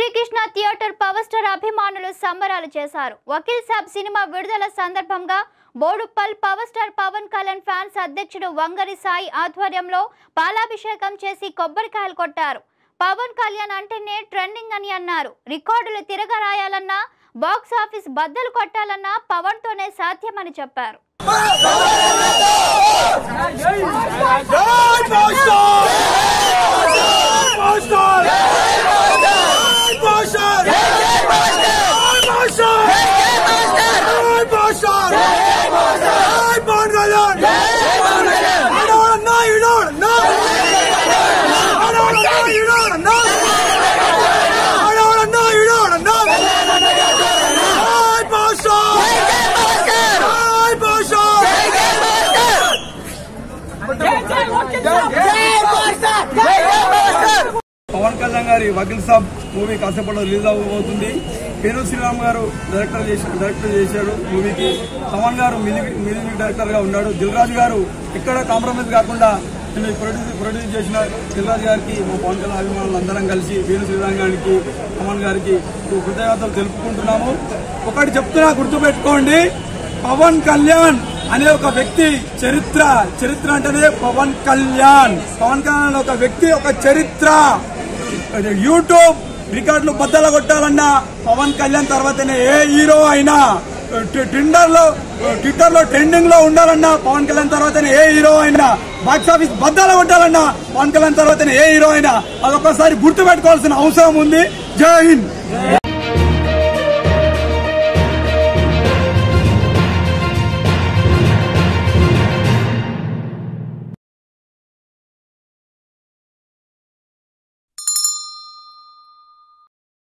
Srikrishna theatre power star అభిమానులు సంబరాలు చేశారు వకీల్ సాబ్ సినిమా విడుదల సందర్భంగా Boduppal power star Pawan Kalyan fans అధ్యక్షుడు వంగరి సాయి ఆధ్వర్యంలో పాలాభిషేకం చేసి కొబ్బరికాయలు కొట్టారు పవన్ కళ్యాణ్ అంటేనే ట్రెండింగ్ అని అన్నారు రికార్డులు తిరగరాయాలన్నా బాక్స్ ఆఫీస్ బద్దలు కొట్టాలన్నా పవన్ తోనే సాధ్యమని చెప్పారు పవన్ కళ్యాణ్ గారి వకీల్ సాబ్ మూవీ కాసేపట్లో రిలీజ్ అవ్వబోతుంది పేరు శ్రీరామ్ గారు డైరెక్టర్ చేసి డైరెక్టర్ చేశాడు మూవీకి పవన్ గారు మ్యూజిక్ మ్యూజిక్ డైరెక్టర్ గా ఉన్నాడు దిల్ రాజు గారు ఇక్కడ కాంప్రమైజ్ కాకుండా నేను ప్రొడ్యూస్ ప్రొడ్యూస్ చేసిన దిల్ రాజు గారికి మా పవన్ కళ్యాణ్ అభిమానులు అందరం కలిసి వేణు శ్రీరామ్ గారికి పవన్ గారికి కృతజ్ఞతలు తెలుపుకుంటున్నాము ఒకటి చెప్తున్నా గుర్తుపెట్టుకోండి పవన్ కళ్యాణ్ అనే ఒక వ్యక్తి చరిత్ర చరిత్ర అంటేనే పవన్ కళ్యాణ్ పవన్ కళ్యాణ్ అనే ఒక వ్యక్తి ఒక చరిత్ర యూట్యూబ్ రికార్డులు బద్దలు కొట్టాలన్నా పవన్ కళ్యాణ్ తర్వాతనే ఏ హీరో అయినా ట్విట్టర్ లో ట్విట్టర్ లో ట్రెండింగ్ లో ఉండాలన్నా పవన్ కళ్యాణ్ తర్వాతనే ఏ హీరో అయినా బాక్స్ ఆఫీస్ బద్దలు కొట్టాలన్నా పవన్ కళ్యాణ్ తర్వాతనే ఏ హీరో అయినా అదొకసారి గుర్తు పెట్టుకోవాల్సిన అవసరం ఉంది జై హింద్